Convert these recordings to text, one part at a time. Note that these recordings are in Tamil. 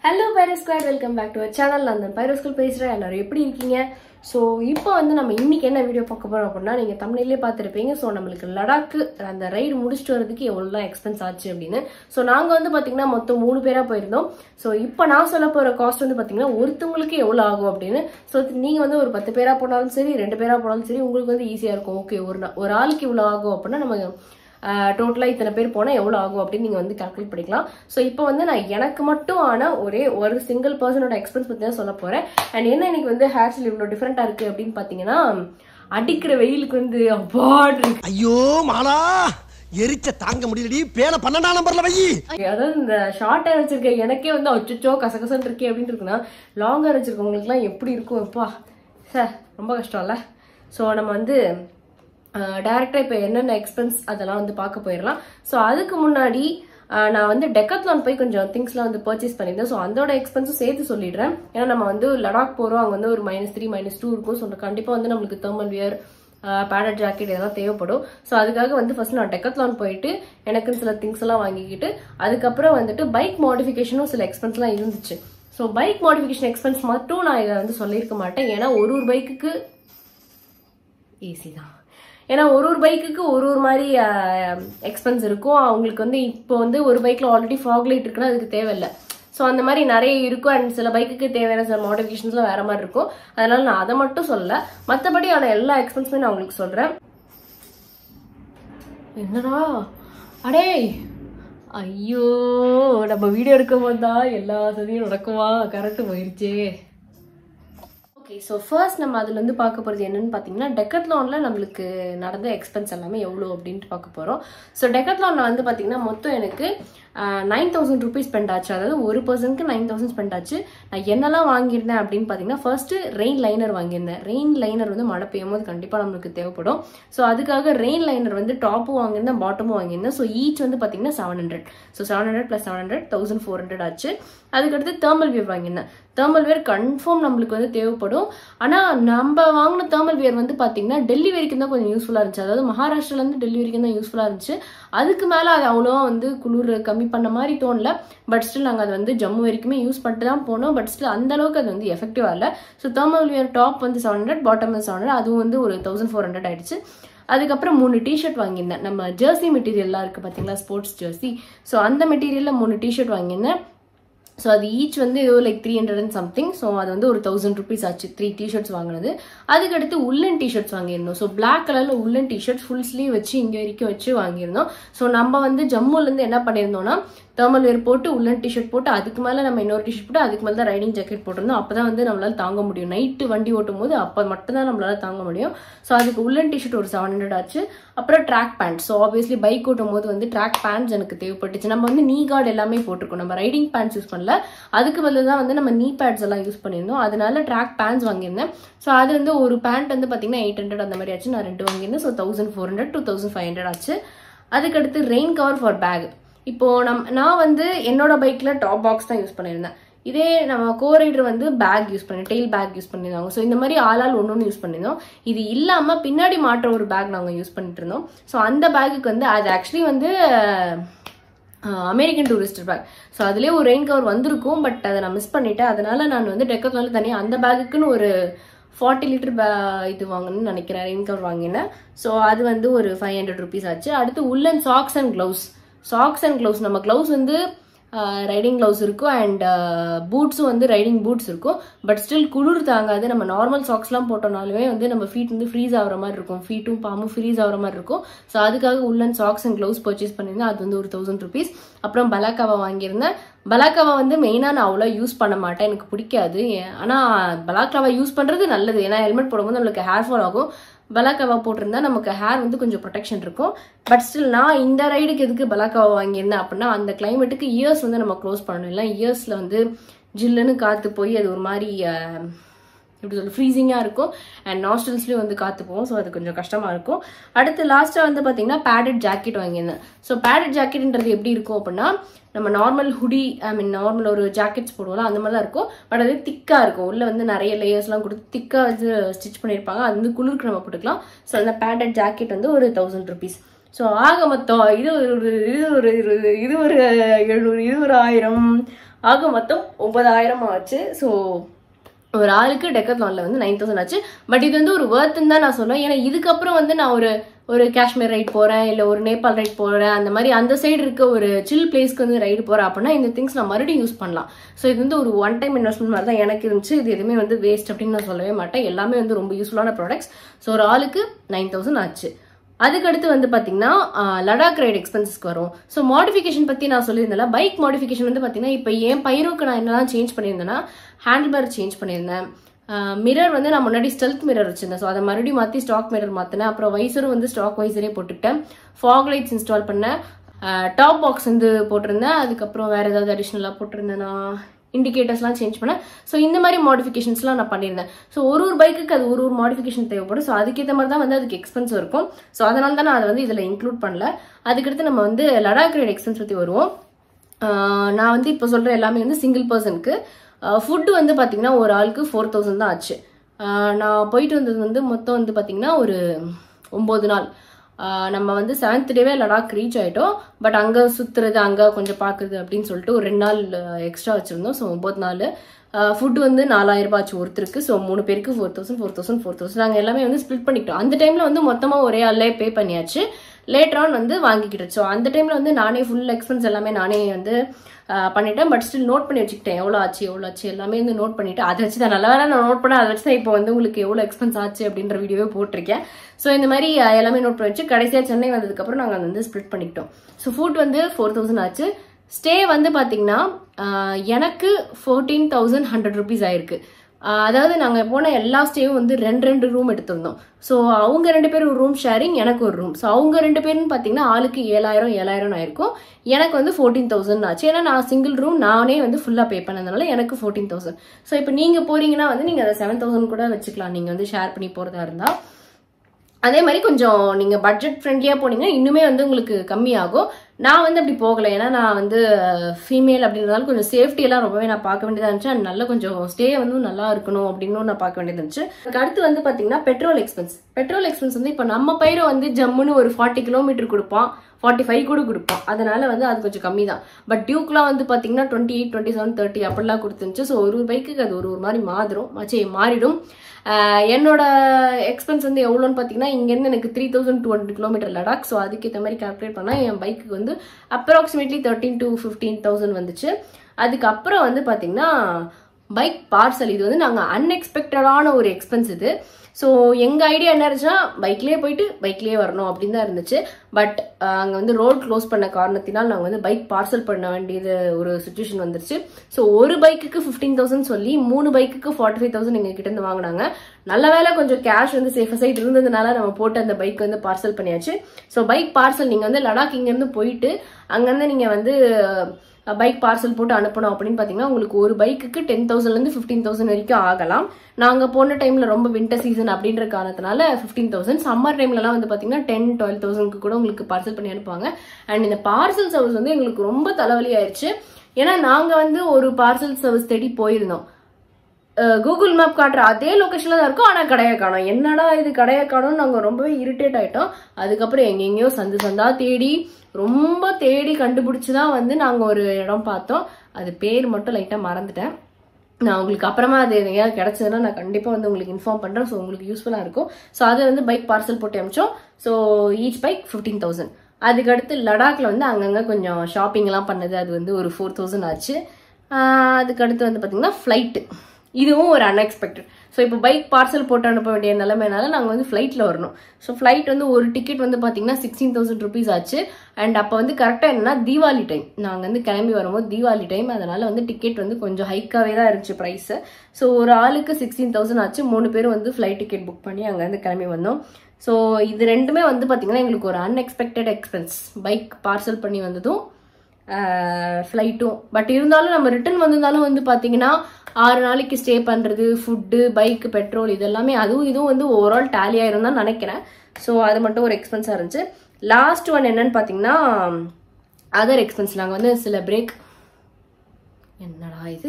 hello Pyro squad welcome back to our channel நான் தான் பைரோ ஸ்கூல் பேசுகிறேன் எல்லாரும் எப்படி இருக்கீங்க ஸோ இப்போ வந்து நம்ம இன்னைக்கு என்ன வீடியோ பார்க்க போகிறோம் அப்படின்னா நீங்கள் தமிழ்லேயே பார்த்துருப்பீங்க ஸோ நம்மளுக்கு லடாக்கு அந்த ரைடு முடிச்சுட்டு வரதுக்கு எவ்வளோலாம் எக்ஸ்பென்ஸ் ஆச்சு அப்படின்னு ஸோ நாங்கள் வந்து பார்த்தீங்கன்னா மொத்தம் மூணு பேராக போயிருந்தோம் ஸோ இப்போ நான் சொல்ல போகிற காஸ்ட் வந்து பார்த்தீங்கன்னா ஒருத்தவங்களுக்கு எவ்வளோ ஆகும் அப்படின்னு ஸோ நீங்கள் வந்து ஒரு பத்து பேராக போனாலும் சரி ரெண்டு பேராக போனாலும் சரி உங்களுக்கு வந்து ஈஸியாக இருக்கும் ஓகே ஒரு நா- ஒரு ஆளுக்கு இவ்வளோ ஆகும் அப்படின்னா நம்ம டோட்டலாக இத்தனை பேர் போனால் எவ்வளோ ஆகும் அப்படின்னு நீங்கள் வந்து கால்குலேட் பண்ணிக்கலாம் ஸோ இப்போ வந்து நான் எனக்கு மட்டும் ஆன ஒரே ஒரு சிங்கிள் பர்சனோட எக்ஸ்பென்ஸ் பற்றி தான் சொல்ல போகிறேன் அண்ட் என்ன இன்னைக்கு வந்து ஹேர் ஸ்டைல் இவ்வளோ டிஃப்ரெண்ட்டாக இருக்குது அப்படின்னு பார்த்தீங்கன்னா அடிக்கிற வெயிலுக்கு வந்து அவார்டு இருக்கு ஐயோ மாலா எரிச்ச தாங்க முடியலடி பேன பன்னெண்டாம் நம்பர்ல வை அதாவது இந்த ஷார்ட் ஹேர் வச்சிருக்க எனக்கே வந்து அச்சோ கசகசன்னு இருக்கே அப்படின்னு இருக்குன்னா லாங் ஹேர் வச்சிருக்கவங்களுக்குலாம் எப்படி இருக்கும் எப்பா சார் ரொம்ப கஷ்டம்ல ஸோ நம்ம வந்து டேரெக்டாக இப்போ என்னென்ன எக்ஸ்பென்ஸ் அதெல்லாம் வந்து பார்க்க போயிடலாம் ஸோ அதுக்கு முன்னாடி ஆஹ் நான் வந்து டெக்கத்லான் போய் கொஞ்சம் திங்ஸ்லாம் வந்து பர்ச்சேஸ் பண்ணியிருந்தேன் ஸோ அதோட எக்ஸ்பென்ஸும் சேர்த்து சொல்லிடுறேன் ஏன்னா நம்ம வந்து லடாக் போகிறோம் அங்கே வந்து ஒரு மைனஸ் த்ரீ மைனஸ் டூ இருக்கும் ஸோ கண்டிப்பாக வந்து நம்மளுக்கு தேர்மல் வியர் பேடட் ஜாக்கெட் இதெல்லாம் தேவைப்படும் ஸோ அதுக்காக வந்து ஃபர்ஸ்ட் நான் டெக்கத்லான் போயிட்டு எனக்குன்னு சில திங்ஸ் எல்லாம் வாங்கிக்கிட்டு அதுக்கப்புறம் வந்துட்டு பைக் மாடிஃபிகேஷனும் சில எக்ஸ்பென்ஸ்லாம் இருந்துச்சு ஸோ பைக் மாடிஃபிகேஷன் எக்ஸ்பென்ஸ் மட்டும் நான் இதை வந்து சொல்லியிருக்க மாட்டேன் ஏன்னா ஒரு ஒரு பைக்குக்கு ஈஸி தான் ஏன்னா ஒரு ஒரு பைக்குக்கு ஒரு ஒரு மாதிரி எக்ஸ்பென்ஸ் இருக்கும் அவங்களுக்கு வந்து இப்போ வந்து ஒரு பைக்கில் ஆல்ரெடி ஃபாக் லைட் இருக்குன்னா அதுக்கு தேவையில்லை ஸோ அந்த மாதிரி நிறைய இருக்கும் அண்ட் சில பைக்குக்கு தேவையான சில மாடிஃபிகேஷன்ஸ்லாம் வேற மாதிரி இருக்கும் அதனால நான் அதை மட்டும் சொல்லல மற்றபடி ஆன எல்லா எக்ஸ்பென்ஸுமே நான் உங்களுக்கு சொல்கிறேன் என்னடா அடே ஐயோ நம்ம வீடியோ எடுக்கும் போது தான் எல்லா சதியும் நடக்குமா கரெக்ட் போயிருச்சே ஓகே ஸோ ஃபர்ஸ்ட் நம்ம அதில் வந்து பார்க்க போகிறது என்னன்னு பார்த்தீங்கன்னா டெக்கத்லானில் நம்மளுக்கு நடந்த எக்ஸ்பென்ஸ் எல்லாமே எவ்வளோ அப்படின்ட்டு பார்க்க போகிறோம் ஸோ டெக்கத்லானில் வந்து பார்த்தீங்கன்னா மொத்தம் எனக்கு நைன் தௌசண்ட் ருபீஸ் ஸ்பெண்ட் ஆச்சு அதாவது ஒரு பர்சனுக்கு நைன் தௌசண்ட் ஸ்பெண்ட் ஆச்சு நான் என்னெல்லாம் வாங்கியிருந்தேன் அப்படின்னு பார்த்தீங்கன்னா ஃபர்ஸ்ட் ரெயின் லைனர் வாங்கியிருந்தேன் ரெயின் லைனர் வந்து மழை பெய்யும் போது கண்டிப்பாக நம்மளுக்கு தேவைப்படும் ஸோ அதுக்காக ரெயின் லைனர் வந்து டாப்பும் வாங்கியிருந்தேன் பாட்டமும் வாங்கியிருந்தேன் ஸோ ஈச் வந்து பார்த்தீங்கன்னா seven hundred so seven hundred plus seven hundred thousand four hundred ஆச்சு அதுக்கடுத்து தேர்மல் வியர் வாங்கியிருந்தேன் தேர்மல் வியர் கன்ஃபார்ம் நம்மளுக்கு வந்து தேவைப்படும் ஆனால் நம்ம வாங்கின தேர்மல் வியர் வந்து பார்த்தீங்கன்னா டெல்லி வரைக்கும் தான் கொஞ்சம் யூஸ்ஃபுல்லாக இருந்துச்சு அதாவது மகாராஷ்டிராலேருந்து டெல்லி வரைக்கும் தான் யூஸ்ஃபுல்லாக இருந்துச்சு அதுக்கு மேலே அது அவ்வளோவா வந்து குளிர் கம்மி பண்ண மாதிரி தோணல பட் ஸ்டில் நாங்கள் அதை வந்து ஜம்மு வரைக்குமே யூஸ் பண்ணிட்டு தான் போனோம் பட் ஸ்டில் அந்த அளவுக்கு அது வந்து எஃபெக்டிவாக இல்லை ஸோ தேர்மல் வியர் டாப் வந்து செவன் ஹண்ட்ரட் பாட்டம் வந்து செவன் ஹண்ட்ரட் அதுவும் வந்து ஒரு தௌசண்ட் ஃபோர் ஹண்ட்ரட் ஆயிடுச்சு அதுக்கப்புறம் மூணு டிஷர்ட் வாங்கியிருந்தேன் நம்ம ஜெர்சி மெட்டீரியல்லாம் இருக்குது பார்த்தீங்களா ஸ்போர்ட்ஸ் ஜெர்சி ஸோ அந்த மெட்டீரியலில் மூணு டிஷர்ட் வாங்கியிருந்தேன் ஸோ அது ஈச் வந்து ஏதோ like three hundred and something so அது வந்து ஒரு தௌசண்ட் ருபீஸ் ஆச்சு த்ரீ டிஷர்ட்ஸ் வாங்கினது அதுக்கடுத்து உள்ளன் டிஷர்ட்ஸ் வாங்கியிருந்தோம் ஸோ பிளாக் கலரில் உள்ளன் டிஷர்ட்ஸ் ஃபுல் ஸ்லீவ் வச்சு இங்கே வரைக்கும் வச்சு வாங்கியிருந்தோம் ஸோ நம்ம வந்து ஜம்முலேருந்து என்ன பண்ணியிருந்தோம்னா தேர்மல் வேர் போட்டு உள்ளன் டிஷர்ட் போட்டு அதுக்கு மேலே நம்ம இன்னொரு டிஷர்ட் போட்டு அதுக்கு மேலே தான் ரைடிங் ஜாக்கெட் போட்டிருந்தோம் அப்போ தான் வந்து நம்மளால தாங்க முடியும் நைட்டு வண்டி ஓட்டும் போது அப்போ மட்டும்தான் நம்மளால தாங்க முடியும் ஸோ அதுக்கு உள்ளன் டிஷர்ட் ஒரு செவன் ஹண்ட்ரட் ஆச்சு அப்புறம் track pant so obviously bike ஓட்டும் போது வந்து ட்ராக் பேண்ட்ஸ் எனக்கு தேவைப்பட்டுச்சு நம்ம வந்து நீ கார்டு எல்லாமே போட்டிருக்கோம் நம்ம ரைடிங் பேண்ட்ஸ் யூஸ் பண்ணல அதுக்கு பதில் தான் வந்து நம்ம நீ பேட்ஸ் எல்லாம் யூஸ் பண்ணியிருந்தோம் அதனால ட்ராக் பேண்ட்ஸ் வாங்கியிருந்தேன் ஸோ அது வந்து ஒரு பேண்ட் வந்து பார்த்தீங்கன்னா எயிட் ஹண்ட்ரட் அந்த மாதிரி ஆச்சு நான் ரெண்டு வாங்கியிருந்தேன் so thousand four hundred two thousand five hundred ஆச்சு அதுக்கடுத்து ரெயின் கவர் ஃபார் பேக் இப்போ நம் நான் வந்து என்னோட பைக்ல டாப் பாக்ஸ் தான் யூஸ் பண்ணியிருந்தேன் இதே நம்ம கோ ரைடர் வந்து பேக் யூஸ் பண்ணி டெயில் பேக் யூஸ் பண்ணியிருந்தாங்க ஸோ இந்த மாதிரி ஆளால் ஒன்று ஒன்று யூஸ் பண்ணியிருந்தோம் இது இல்லாமல் பின்னாடி மாற்ற ஒரு பேக் நாங்கள் யூஸ் பண்ணிட்டு இருந்தோம் ஸோ அந்த பேக்குக்கு வந்து அது ஆக்சுவலி வந்து அமெரிக்கன் டூரிஸ்டர் பேக் ஸோ அதுலேயே ஒரு ரெயின் கவர் வந்திருக்கும் பட் அதை நான் மிஸ் பண்ணிட்டேன் அதனால நான் வந்து டெக்கத்லால தனியாக அந்த பேக்குக்குன்னு ஒரு ஃபார்ட்டி லிட்டர் பே இது வாங்கணும்னு நினைக்கிறேன் ரெயின் கவர் வாங்கினேன் ஸோ அது வந்து ஒரு ஃபைவ் ஹண்ட்ரட் ருபீஸ் ஆச்சு அடுத்து woollen socks and gloves socks and gloves நம்ம க்ளவுஸ் வந்து ரைடிங் க்ளவுஸ் இருக்கும் அண்ட் பூட்ஸும் வந்து ரைடிங் பூட்ஸ் இருக்கும் பட் ஸ்டில் குளிர் தாங்காது நம்ம நார்மல் சாக்ஸ்லாம் போட்டோம்னாலுமே வந்து நம்ம ஃபீட் வந்து ஃப்ரீஸ் ஆகிற மாதிரி இருக்கும் ஃபீட்டும் பாம்பும் ஃப்ரீஸ் ஆகிற மாதிரி இருக்கும் ஸோ அதுக்காக உள்ளன் சாக்ஸ் அண்ட் க்ளவுஸ் பர்ச்சேஸ் பண்ணியிருந்தேன் அது வந்து ஒரு தௌசண்ட் ருபீஸ் அப்புறம் பலாக்காவா வாங்கியிருந்தேன் பலாக்காவா வந்து மெயினாக நான் அவ்வளோ யூஸ் பண்ண மாட்டேன் எனக்கு பிடிக்காது ஏன்- ஆனால் பலாக்காவா யூஸ் பண்ணுறது நல்லது ஏன்னா ஹெல்மெட் போடும்போது நம்மளுக்கு ஹேர் ஃபால் ஆகும் பலாக்காவா போட்டிருந்தா நமக்கு ஹேர் வந்து கொஞ்சம் ப்ரொடெக்ஷன் இருக்கும் பட் ஸ்டில் நான் இந்த ரைடுக்கு எதுக்கு பலாக்காவா வாங்கியிருந்தேன் அப்படின்னா அந்த கிளைமேட்டுக்கு இயர்ஸ் வந்து நம்ம க்ளோஸ் பண்ணணும் இல்லை இயர்ஸில் வந்து ஜில்லுன்னு காற்று போய் அது ஒரு மாதிரி அஹ், எப்படி சொல்ல ஃப்ரீசிங்காக இருக்கும் அண்ட் நாஸ்டல்ஸ்லேயும் வந்து காற்று போகும் ஸோ அது கொஞ்சம் கஷ்டமாக இருக்கும் அடுத்து லாஸ்ட்டாக வந்து பார்த்தீங்கன்னா பேடட் ஜாக்கெட் வாங்கியிருந்தேன் ஸோ பேடட் ஜாக்கெட்ன்றது எப்படி இருக்கும் அப்படின்னா நம்ம normal hoodie I mean normal ஒரு ஜாக்கெட்ஸ் போடுவோம்ல அந்த மாதிரி தான் இருக்கும் பட் அது திக்காக இருக்கும் உள்ளே வந்து நிறைய லேயர்ஸ்லாம் கொடுத்து திக்காக வந்து ஸ்டிச் பண்ணியிருப்பாங்க அது வந்து குளிருக்கு நம்ம போட்டுக்கலாம் ஸோ அந்த பேடட் ஜாக்கெட் வந்து ஒரு தௌசண்ட் ருபீஸ் ஸோ ஆக மொத்தம் இது ஒரு இது ஒரு இரு- இது ஒரு எழுநூறு இது ஒரு ஆயிரம் ஆக மொத்தம் ஒன்பதாயிரம் ஆச்சு ஸோ ஒரு ஆளுக்கு டெக்கத்லான்ல வந்து நைன் தௌசண்ட் ஆச்சு பட் இது வந்து ஒரு ஒர்த்துன்னு தான் நான் சொல்லுவேன் ஏன்னா இதுக்கப்புறம் வந்து நான் ஒரு ஒரு காஷ்மீர் ரைட் போறேன் இல்ல ஒரு நேபாள் ரைட் போறேன் அந்த மாதிரி அந்த சைடு இருக்க ஒரு சில் பிளேஸ்க்கு வந்து ரைடு போறேன் அப்படின்னா இந்த திங்ஸ் நான் மறுபடியும் யூஸ் பண்ணலாம் ஸோ இது வந்து ஒரு ஒன் டைம் இன்வெஸ்ட்மெண்ட் மாதிரி தான் எனக்கு இருந்துச்சு இது எதுவுமே வந்து வேஸ்ட் அப்படின்னு நான் சொல்லவே மாட்டேன் எல்லாமே வந்து ரொம்ப யூஸ்ஃபுல்லான ப்ராடக்ட்ஸ் ஸோ ஒரு ஆளுக்கு நைன் தௌசண்ட் ஆச்சு அதுக்கடுத்து வந்து பார்த்தீங்கன்னா ஆஹ், லடாக் ரைடு எக்ஸ்பென்சஸ்க்கு வரும் ஸோ மாடிஃபிகேஷன் பற்றி நான் சொல்லியிருந்தேன் பைக் மாடிஃபிகேஷன் வந்து பார்த்தீங்கன்னா இப்போ என் பைரோக்கு நான் என்னெல்லாம் சேஞ்ச் பண்ணியிருந்தேன்னா ஹேண்டில் பார் சேஞ்ச் பண்ணியிருந்தேன் மிரர் வந்து நான் முன்னாடி ஸ்டெல்த் மிரர் வச்சிருந்தேன் ஸோ அதை மறுபடியும் மாற்றி ஸ்டாக் மிரர் மாற்றினேன் அப்புறம் வைசரும் வந்து ஸ்டாக் வைசரே போட்டுக்கிட்டேன் ஃபாக் லைட்ஸ் இன்ஸ்டால் பண்ணேன் டாப் பாக்ஸ் வந்து போட்டிருந்தேன் அதுக்கப்புறம் வேற ஏதாவது அடிஷ்னலாக போட்டிருந்தேன்னா இண்டிகேட்டர்ஸ்லாம் சேஞ்ச் பண்ணேன் ஸோ இந்த மாதிரி மாடிஃபிகேஷன்ஸ்லாம் நான் பண்ணியிருந்தேன் ஸோ ஒரு ஒரு பைக்குக்கு அது ஒரு ஒரு மாடிஃபிகேஷன் தேவைப்படும் ஸோ அதுக்கேற்ற மாதிரி தான் வந்து அதுக்கு எக்ஸ்பென்ஸ் இருக்கும் ஸோ அதனால தான் நான் அதை வந்து இதில் இன்க்ளூட் பண்ணல அதுக்கடுத்து நம்ம வந்து லடாக் ரைடு எக்ஸ்பென்ஸ் பற்றி வருவோம் ஆஹ் நான் வந்து இப்போ சொல்கிற எல்லாமே வந்து சிங்கிள் பர்சனுக்கு ஃபுட்டு வந்து பார்த்தீங்கன்னா ஒரு ஆளுக்கு ஃபோர் தௌசண்ட் தான் ஆச்சு ஆஹ் நான் போயிட்டு வந்தது வந்து மொத்தம் வந்து பார்த்தீங்கன்னா ஒரு ஒம்பது நாள் ஆஹ் நம்ம வந்து செவன்த் டேவே லடாக் ரீச் ஆயிட்டோம் பட் அங்கே சுற்றுறது அங்கே கொஞ்சம் பார்க்குறது அப்படின்னு சொல்லிட்டு ஒரு ரெண்டு நாள் எக்ஸ்ட்ரா வச்சுருந்தோம் ஸோ ஒம்பது நாள் ஃபுட் வந்து நாலாயிரம் ரூபாய் ஆச்சு ஒருத்தருக்கு ஸோ மூணு பேருக்கு four thousand four thousand four thousand நாங்கள் எல்லாமே வந்து ஸ்ப்ளிட் பண்ணிக்கிட்டோம் அந்த டைமில் வந்து மொத்தமாக ஒரே ஆள்லே பே பண்ணியாச்சு லேட்டர் ஆன் வந்து வாங்கிக்கிட்டோம் ஸோ அந்த டைமில் வந்து நானே ஃபுல் எக்ஸ்பென்ஸ் எல்லாமே நானே வந்து ஆஹ், பண்ணிட்டேன் பட் ஸ்டில் நோட் பண்ணி வச்சுக்கிட்டேன் எவ்வளோ ஆச்சு எவ்வளோ ஆச்சு எல்லாமே வந்து நோட் பண்ணிட்டு அதை வச்சு தான் நல்லா வேலை நான் நோட் பண்ணேன் அதை வச்சு தான் இப்போ வந்து உங்களுக்கு எவ்வளோ எக்ஸ்பென்ஸ் ஆச்சு அப்படின்ற வீடியோவே போட்டிருக்கேன் ஸோ இந்த மாதிரி ஆஹ், எல்லாமே நோட் பண்ணி வச்சு கடைசியாக சென்னை வந்ததுக்கப்புறம் நாங்கள் வந்து ஸ்ப்ளிட் பண்ணிக்கிட்டோம் ஸோ ஃபுட் வந்து ஃபோர் தௌசண்ட் ஆச்சு ஸ்டே வந்து பார்த்தீங்கன்னா ஆஹ், எனக்கு ஃபோர்டீன் தௌசண்ட் ஹண்ட்ரட் ருபீஸ் ஆயிருக்கு ஆஹ், அதாவது நாங்கள் போன எல்லா ஸ்டேவும் வந்து ரெண்டு ரெண்டு ரூம் எடுத்திருந்தோம் ஸோ அவங்க ரெண்டு பேரும் ஒரு ரூம் ஷேரிங் எனக்கு ஒரு ரூம் ஸோ அவங்க ரெண்டு பேரும் பார்த்தீங்கன்னா ஆளுக்கு ஏழாயிரம் ஏழாயிரம் ஆயிருக்கும் எனக்கு வந்து ஃபோர்டீன் தௌசண்ட் ஆச்சு ஏன்னா நான் சிங்கிள் ரூம் நானே வந்து ஃபுல்லாக பே பண்ணதுனால எனக்கு ஃபோர்டீன் தௌசண்ட் ஸோ இப்போ நீங்கள் போறீங்கன்னா வந்து நீங்கள் அதை செவன் தௌசண்ட் கூட வச்சுக்கலாம் நீங்கள் வந்து ஷேர் பண்ணி போகிறதா இருந்தால் அதே மாதிரி கொஞ்சம் நீங்கள் பட்ஜெட் ஃப்ரெண்ட்லியாக போனீங்கன்னா இன்னுமே வந்து உங்களுக்கு கம்மியாகும் நான் வந்து அப்படி போகலை ஏன்னா நான் வந்து ஃபீமேல் அப்படின்றதால கொஞ்சம் safety எல்லாம் ரொம்பவே நான் பார்க்க வேண்டியதாக இருந்துச்சு and நல்ல கொஞ்சம் ஸ்டே வந்து நல்லா இருக்கணும் அப்படின்னு நான் பார்க்க வேண்டியது இருந்துச்சு அதுக்கு அடுத்து வந்து பார்த்தீங்கன்னா பெட்ரோல் எக்ஸ்பென்ஸ் பெட்ரோல் எக்ஸ்பென்ஸ் வந்து இப்போ நம்ம பயிரை வந்து ஜம்முன்னு ஒரு ஃபார்ட்டி கிலோமீட்டர் கொடுப்பான் ஃபார்ட்டி ஃபைவ் கூட கொடுப்பான் அதனால வந்து அது கொஞ்சம் கம்மி தான் பட் டியூக்லாம் வந்து பார்த்தீங்கன்னா twenty eight twenty seven thirty அப்படிலாம் கொடுத்துருந்துச்சு ஸோ ஒரு ஒரு பைக்குக்கு அது ஒரு ஒரு மாதிரி மாறும் மச்சே மாறிடும் ஆஹ் என்னோட எக்ஸ்பென்ஸ் வந்து எவ்வளோன்னு பார்த்தீங்கன்னா இங்கேருந்து எனக்கு three thousand two hundred kilometre Ladakh so அதுக்கேற்ற மாதிரி கால்குலேட் பண்ணால் என் பைக்குக்கு வந்து approximately thirteen to fifteen thousand வந்துச்சு அதுக்கப்புறம் வந்து பார்த்தீங்கன்னா பைக் பார்சல் இது வந்து நாங்கள் அன்எக்ஸ்பெக்டடான ஒரு எக்ஸ்பென்ஸ் இது ஸோ எங்கள் ஐடியா என்ன இருந்துச்சுன்னா பைக்லேயே போயிட்டு பைக்லேயே வரணும் அப்படின்னு தான் இருந்துச்சு பட் அங்கே வந்து ரோட் க்ளோஸ் பண்ண காரணத்தினால் நாங்கள் வந்து பைக் பார்சல் பண்ண வேண்டியது ஒரு சுச்சுவேஷன் வந்துருச்சு ஸோ ஒரு பைக்குக்கு ஃபிஃப்டீன் தௌசண்ட் சொல்லி மூணு பைக்குக்கு ஃபார்ட்டி ஃபைவ் தௌசண்ட் எங்கள் கிட்ட இருந்து வாங்கினாங்க நல்ல வேலை கொஞ்சம் கேஷ் வந்து சேஃப் சைட் இருந்ததுனால நம்ம போட்டு அந்த பைக் வந்து பார்சல் பண்ணியாச்சு ஸோ பைக் பார்சல் நீங்கள் வந்து லடாக் இங்கேருந்து போயிட்டு அங்கேருந்து நீங்கள் வந்து பைக் பார்சல் போட்டு அனுப்பணும் அப்படின்னு பார்த்தீங்கன்னா உங்களுக்கு ஒரு பைக்குக்கு டென் தௌசண்ட்லேருந்து ஃபிஃப்டீன் தௌசண்ட் வரைக்கும் ஆகலாம் நாங்கள் போன டைமில் ரொம்ப வின்டர் சீசன் அப்படின்ற காரணத்தினால ஃபிஃப்டீன் தௌசண்ட் சம்மர் டைம்லலாம் வந்து பார்த்தீங்கன்னா டென் டுவெல் தௌசண்ட்க்கு கூட உங்களுக்கு பார்சல் பண்ணி அனுப்புவாங்க அண்ட் இந்த பார்சல் சர்வீஸ் வந்து எங்களுக்கு ரொம்ப தலைவலி ஆயிடுச்சு ஏன்னா நாங்கள் வந்து ஒரு பார்சல் சர்வீஸ் தேடி போயிருந்தோம் கூகுள் மேப் காட்டுற அதே லொக்கேஷன்ல தான் இருக்கும் ஆனால் கடையை காணோம் என்னடா இது கடையை காணோம்னு நாங்கள் ரொம்பவே இரிட்டேட் ஆயிட்டோம் அதுக்கப்புறம் எங்கெங்கேயோ சந்து சந்தா தேடி ரொம்ப தேடி கண்டுபிடிச்சி தான் வந்து நாங்கள் ஒரு இடம் பார்த்தோம் அது பேர் மட்டும் லைட்டாக மறந்துட்டேன் நான் உங்களுக்கு அப்புறமா அது எங்கேயாவது கிடைச்சதுன்னா நான் கண்டிப்பாக வந்து உங்களுக்கு இன்ஃபார்ம் பண்ணுறேன் ஸோ உங்களுக்கு யூஸ்ஃபுல்லாக இருக்கும் ஸோ அதை வந்து பைக் பார்சல் போட்டு அமிச்சோம் so each bike fifteen thousand அதுக்கடுத்து லடாக்ல வந்து அங்கங்கே கொஞ்சம் ஷாப்பிங்லாம் பண்ணது அது வந்து ஒரு ஃபோர் தௌசண்ட் ஆச்சு ஆஹ் அதுக்கடுத்து வந்து பார்த்தீங்கன்னா ஃப்ளைட்டு இதுவும் ஒரு அன்எக்ஸ்பெக்டட் ஸோ இப்போ பைக் பார்சல் போட்டு அனுப்ப வேண்டிய நிலைமைனால நாங்கள் வந்து ஃப்ளைட்டில் வரணும் ஸோ ஃப்ளைட் வந்து ஒரு டிக்கெட் வந்து பார்த்தீங்கன்னா சிக்ஸ்டீன் தௌசண்ட் ருபீஸ் ஆச்சு அண்ட் அப்போ வந்து கரெக்டாக என்னன்னா தீபாவளி டைம் நாங்கள் வந்து கிளம்பி வரும்போது தீபாவளி டைம் அதனால வந்து டிக்கெட் வந்து கொஞ்சம் ஹைக்காகவே தான் இருந்துச்சு ப்ரைஸு ஸோ ஒரு ஆளுக்கு சிக்ஸ்டீன் தௌசண்ட் ஆச்சு மூணு பேரும் வந்து ஃப்ளைட் டிக்கெட் புக் பண்ணி அங்கேருந்து கிளம்பி வந்தோம் ஸோ இது ரெண்டுமே வந்து பார்த்தீங்கன்னா எங்களுக்கு ஒரு அன்எக்ஸ்பெக்டட் எக்ஸ்பென்ஸ் பைக் பார்சல் பண்ணி வந்ததும் ஃப்ளைட்டும் பட் இருந்தாலும் நம்ம ரிட்டர்ன் வந்திருந்தாலும் வந்து பார்த்தீங்கன்னா ஆறு நாளைக்கு ஸ்டே பண்ணுறது ஃபுட்டு பைக் பெட்ரோல் இதெல்லாமே அதுவும் இதுவும் வந்து ஓவரால் டேலி ஆயிரும் தான் நினைக்கிறேன் ஸோ அது மட்டும் ஒரு எக்ஸ்பென்ஸாக இருந்துச்சு லாஸ்ட் ஒன் என்னன்னு பார்த்தீங்கன்னா அதர் எக்ஸ்பென்ஸ் நாங்கள் வந்து சில பிரேக் என்னடா இது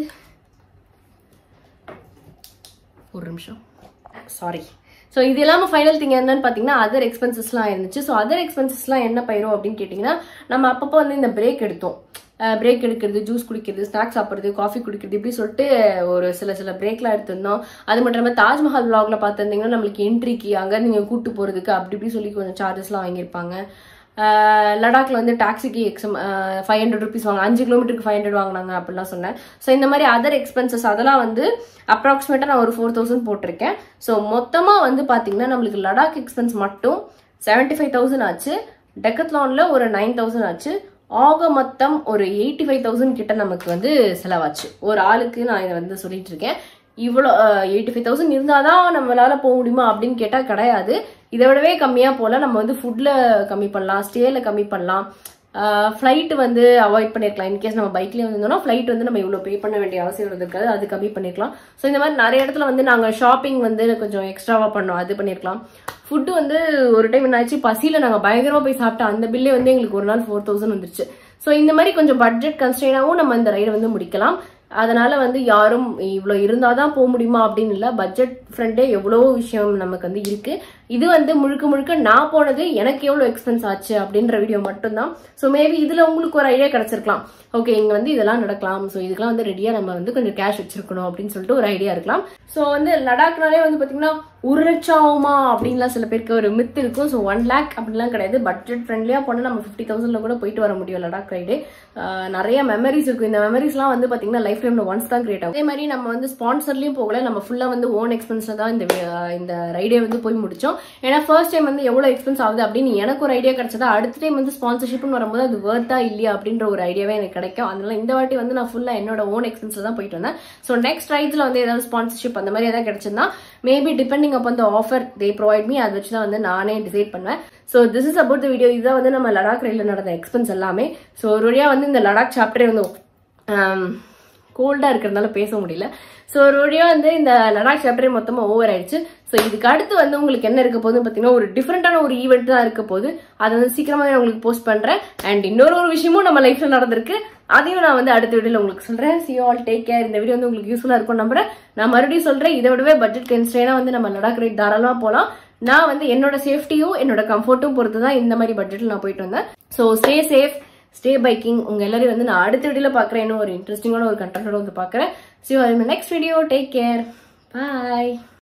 ஒரு நிமிஷம் சாரி ஸோ இது இல்லாமல் ஃபைனல் திங் என்னன்னு பார்த்தீங்கன்னா அதர் எக்ஸ்பென்சஸ்லாம் இருந்துச்சு ஸோ அதர் எக்ஸ்பென்சஸ்லாம் என்ன பயிரும் அப்படின்னு கேட்டிங்கன்னா நம்ம அப்பப்போ வந்து இந்த பிரேக் எடுத்தோம் பிரேக் எடுக்கிறது ஜூஸ் குடிக்கிறது ஸ்நாக்ஸ் சாப்பிட்றது காஃபி குடிக்கிறது இப்படி சொல்லிட்டு ஒரு சில சில பிரேக்லாம் எடுத்திருந்தோம் அது மட்டும் இல்லாமல் தாஜ்மஹால் vlogல பார்த்துருந்தீங்கன்னா நம்மளுக்கு என்ட்ரிக்கு அங்கே நீங்கள் கூட்டு போகிறதுக்கு அப்படி இப்படி சொல்லி கொஞ்சம் சார்ஜஸ்லாம் வாங்கியிருப்பாங்க ஆஹ் லடாக்ல வந்து டாக்ஸிக்கு எக்ஸம் ஃபைவ் ஹண்ட்ரட் ருபீஸ் வாங்க அஞ்சு கிலோமீட்டருக்கு ஃபைவ் ஹண்ட்ரட் வாங்கினாங்க அப்படிலாம் சொன்னேன் ஸோ இந்த மாதிரி அதர் எக்ஸ்பென்சஸ் அதெல்லாம் வந்து அப்ராக்சிமேட்டாக நான் ஒரு ஃபோர் தௌசண்ட் போட்டிருக்கேன் ஸோ மொத்தமாக வந்து பார்த்தீங்கன்னா நம்மளுக்கு லடாக் எக்ஸ்பென்ஸ் மட்டும் செவன்ட்டி ஃபைவ் தௌசண்ட் ஆச்சு டெக்கத்லானில் ஒரு நைன் தௌசண்ட் ஆச்சு ஆக மொத்தம் ஒரு எயிட்டி ஃபைவ் தௌசண்ட் கிட்ட நமக்கு வந்து செலவாச்சு ஒரு ஆளுக்கு நான் இதை வந்து சொல்லிட்டு இருக்கேன் இவ்வளோ எயிட்டி ஃபைவ் தௌசண்ட் இருந்தால் தான் நம்மளால போக முடியுமா அப்படின்னு கேட்டால் கிடையாது இதை விடவே கம்மியாக போல நம்ம வந்து ஃபுட்டில் கம்மி பண்ணலாம் ஸ்டேல கம்மி பண்ணலாம் ஃப்ளைட் வந்து அவாய்ட் பண்ணிருக்கலாம் இன்கேஸ் நம்ம பைக்லேயே வந்திருந்தோம்னா ஃப்ளைட் வந்து நம்ம இவ்வளோ பே பண்ண வேண்டிய அவசியம் இருக்காது அது கம்மி பண்ணிருக்கலாம் ஸோ இந்த மாதிரி நிறைய இடத்துல வந்து நாங்கள் ஷாப்பிங் வந்து கொஞ்சம் எக்ஸ்ட்ராவாக பண்ணோம் அது பண்ணியிருக்கலாம் ஃபுட்டு வந்து ஒரு டைம் என்னாச்சு பசியில் நாங்கள் பயங்கரமாக போய் சாப்பிட்டோம் அந்த பில்லே வந்து எங்களுக்கு ஒரு நாள் ஃபோர் தௌசண்ட் வந்துருச்சு ஸோ இந்த மாதிரி கொஞ்சம் பட்ஜெட் கன்ஸ்ட்ரெயினாகவும் நம்ம இந்த ரைடை வந்து முடிக்கலாம் அதனால வந்து யாரும் இவ்வளோ இருந்தாதான் போக முடியுமா அப்படின்னு இல்லை பட்ஜெட் ஃப்ரெண்டே எவ்வளோ விஷயம் நமக்கு வந்து இருக்கு இது வந்து முழுக்க முழுக்க நான் போனது எனக்கு எவ்வளோ எக்ஸ்பென்ஸ் ஆச்சு அப்படின்ற வீடியோ மட்டும்தான் ஸோ மேபி இதில் உங்களுக்கு ஒரு ஐடியா கிடைச்சிருக்கலாம் ஓகே இங்கே வந்து இதெல்லாம் நடக்கலாம் ஸோ இதுக்கெல்லாம் வந்து ரெடியாக நம்ம வந்து கொஞ்சம் கேஷ் வச்சிருக்கணும் அப்படின்னு சொல்லிட்டு ஒரு ஐடியா இருக்கலாம் ஸோ வந்து லடாக்னாலே வந்து பார்த்தீங்கன்னா ஒரு லட்சம் ஆகுமா அப்படின்லாம் சில பேருக்கு ஒரு மித் இருக்கும் ஸோ ஒன் லேக் அப்படிலாம் கிடையாது பட்ஜெட் ஃப்ரெண்ட்லியாக போனால் நம்ம ஃபிஃப்டி தௌசண்ட்ல கூட போயிட்டு வர முடியும் லடாக் ரைடு நிறைய மெமரிஸ் இருக்கும் இந்த மெமரிஸ்லாம் வந்து பார்த்தீங்கன்னா லைஃப் டைம்ல ஒன்ஸ் தான் கிரியேட் ஆகும் அதே மாதிரி நம்ம வந்து ஸ்பான்சர்லையும் போகல நம்ம ஃபுல்லாக வந்து ஓன் எக்ஸ்பென்ஸில் தான் இந்த வி- இந்த ரைடே வந்து போய் முடிச்சோம் ஏன்னா ஃபர்ஸ்ட் டைம் வந்து எவ்வளோ எக்ஸ்பென்ஸ் ஆகுது அப்படின்னு எனக்கு ஒரு ஐடியா கிடைச்சதா அடுத்த டைம் வந்து ஸ்பான்சர்ஷிப்னு வரும்போது அது வேர்த்தா இல்லையா அப்படின்ற ஒரு ஐடியாவே எனக்கு கிடைக்கும் அதனால இந்த வாட்டி வந்து நான் ஃபுல்லாக என்னோட ஓன் எக்ஸ்பென்ஸில் தான் போயிட்டு வந்தேன் ஸோ நெக்ஸ்ட் ரைட்ஸில் வந்து ஏதாவது ஸ்பான்சர்ஷிப் அந்த மாதிரி ஏதாவது கிடைச்சிருந்தா மேபி டிபெண்டிங் அப்போ அந்த ஆஃபர் தே ப்ரொவைட் மீ அதை வச்சு தான் வந்து நானே டிசைட் பண்ணுவேன் so this is about the video இதுதான் வந்து நம்ம லடாக் ரைடில் நடந்த எக்ஸ்பென்ஸ் எல்லாமே ஸோ ஒரு வழியாக வந்து இந்த லடாக் சாப்டரே வந்து கோல்டாக இருக்கிறதுனால பேச முடியல ஸோ ஒரு வழியாக வந்து இந்த லடாக் சாப்டரே மொத்தமாக ஓவர் ஆயிடுச்சு ஸோ இதுக்கு அடுத்து வந்து உங்களுக்கு என்ன இருக்க போகுதுன்னு பார்த்தீங்கன்னா ஒரு டிஃப்ரெண்டான ஒரு ஈவெண்ட் தான் இருக்க போகுது அதை வந்து சீக்கிரமாக நான் உங்களுக்கு போஸ்ட் பண்ணுறேன் அண்ட் இன்னொரு ஒரு விஷயமும் நம்ம லைஃப்பில் நடந்திருக்கு அதையும் நான் வந்து அடுத்த வீடியோவில் உங்களுக்கு சொல்கிறேன் சி ஆல் டேக் கேர் இந்த வீடியோ வந்து உங்களுக்கு யூஸ்ஃபுல்லாக இருக்கும் நம்புறேன் நான் மறுபடியும் சொல்கிறேன் இதை விடவே பட்ஜெட் கன்ஸ்ட்ரெயினாக வந்து நம்ம லடாக் ரைட் தாராளமாக போகலாம் நான் வந்து என்னோட சேஃப்டியும் என்னோட கம்ஃபர்ட்டும் பொறுத்து தான் இந்த மாதிரி பட்ஜெட்டில் நான் போயிட்டு வந்தேன் so stay safe stay biking உங்க எல்லாரையும் வந்து நான் அடுத்த வீடியோல பாக்குறேன் இன்னும் ஒரு இன்ட்ரெஸ்டிங்கான ஒரு கண்டென்ட்டோட வந்து பாக்குறேன் see next video take care பாய்